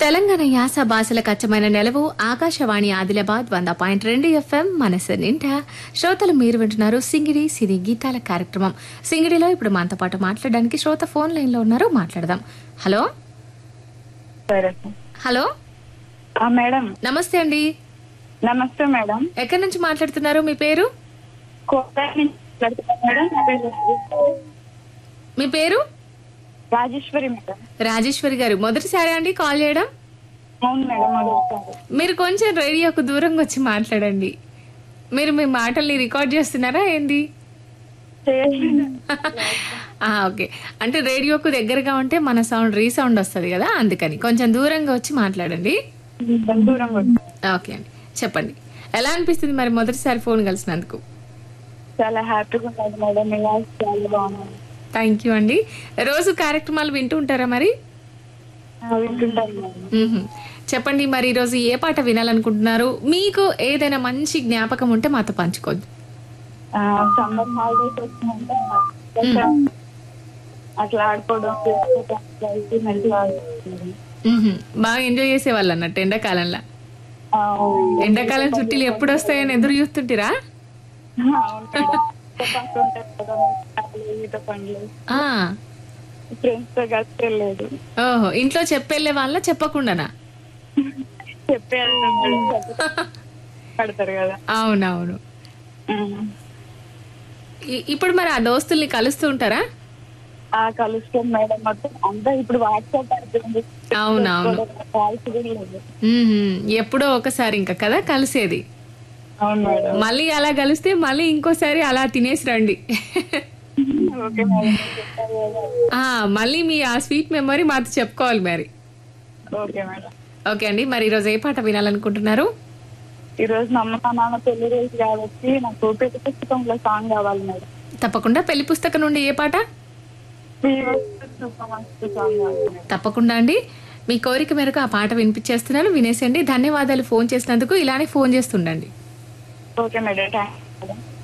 తెలంగాణ యాస భాషలకు అచ్చమైన నెలవు ఆకాశవాణి ఆదిలాబాద్ వంద పాయింట్ రెండు ఎఫ్ఎం మనసు నిండా శ్రోతలు మీరు వింటున్నారు సింగిడి సిరి గీతాల కార్యక్రమం సింగిడిలో ఇప్పుడు మనతో పాటు మాట్లాడడానికి శ్రోత ఫోన్ లైన్ లో ఉన్నారు మాట్లాడదాం హలో సరే హలో ఆ, మేడం నమస్తే అండి నమస్తే మేడం ఎక్కడి నుంచి మాట్లాడుతున్నారు మీ పేరు కోట నుంచి మాట్లాడుతున్నా మేడం నా పేరు మీ పేరు రాజేశ్వరి మేడం రాజేశ్వరి గారు మొదటిసారి అండి కాల్ చేయడం అవును మేడం మొదటిసారి మీరు కొంచెం రేడియోకు దూరంగా వచ్చి మాట్లాడండి మీరు మీ మాటల్ని రికార్డ్ చేస్తున్నారా ఏంది చేయట్లేదు. ఆ, ఓకే అంటే రేడియోకు దగ్గరగా ఉంటే మన సౌండ్ రీసౌండ్ వస్తుంది కదా అందుకని కొంచెం దూరంగా వచ్చి మాట్లాడండి దూరం కొట్టు. ఓకే అండి చెప్పండి ఎలా అనిపిస్తుంది మరి మొదటిసారి ఫోన్ కలిసినందుకు చాలా హ్యాపీగా ఉన్నది మేడం మీ వాయిస్ చాలా బాగుంది థ్యాంక్ యూ అండి రోజు కార్యక్రమాలు వింటూ ఉంటారా మరి ఆ, వింటుంటాను మేడం మ్మ్హ. చెప్పండి మరి ఈరోజు ఏ పాట వినాలనుకుంటున్నారు మీకు ఏదైనా మంచి జ్ఞాపకం ఉంటే మాతో పంచుకోవద్దు సమ్మర్ హాలిడేస్ వచ్చిందంటే కొంచెం అట్లా ఆడుకోవడం చేసుకోవడం అట్లా అయితే మంచిగా ఆడుకుంటుంది. మ్మ్హ. బాగా ఎంజాయ్ చేసేవాళ్ళు అన్నట్టు ఎండాకాలంలో ఆ, అవునండి. ఎండాకాలం చుట్టీలు ఎప్పుడు వస్తాయని ఎదురు చూస్తుంటిరా అవును మేడం. ఈత పండ్లు ఉంటాయి కదా, చేపలు, ఈత పండ్లు ఆ, ఫ్రెండ్స్ తో కలిసి వెళ్ళలేదు ఓహో ఇంట్లో చెప్పెళ్ళే వాళ్ళ చెప్పకుండానా చెప్పే వెళ్తాం మేడం పడతారు కదా అవునవును ఉమ్. ఇ- ఇప్పుడు మరి ఆ దోస్తుల్ని కలుస్తూ ఉంటారా ఆ కలుస్తాం మేడం మొత్తం అంతా ఇప్పుడు వాట్సాప్ అయిపోయింది అవునవును కాల్స్ కూడా లేదు మ్మ్హ. ఎప్పుడో ఒకసారి ఇంకా కదా కలిసేది అవును మేడం మళ్ళీ అలా కలిస్తే మళ్ళీ ఇంకోసారి అలా తినేసి రండి ఓకే మేడం చెప్పారు కదా. ఆ మళ్ళీ మీ ఆ స్వీట్ మెమరీ మాతో చెప్పుకోవాలి మరి ఓకే మేడం ఓకే అండి మరి ఈరోజు ఏ పాట వినాలనుకుంటున్నారు ఈ రోజు మా అమ్మ మా నాన్న పెళ్లి రోజు కాబట్టి నాకు పెళ్లి పుస్తకంలో సాంగ్ కావాలి మేడం తప్పకుండా పెళ్లి పుస్తకం నుండి ఏ పాట శ్రీవస్తు శుభమస్తు సాంగ్ కావాలి మేడం తప్పకుండా అండి మీ కోరిక మేరకు ఆ పాట వినిపించేస్తున్నాను వినేసండి ధన్యవాదాలు ఫోన్ చేసినందుకు ఇలానే ఫోన్ చేస్తుండండి ఓకే మేడం థ్యాంక్ మేడం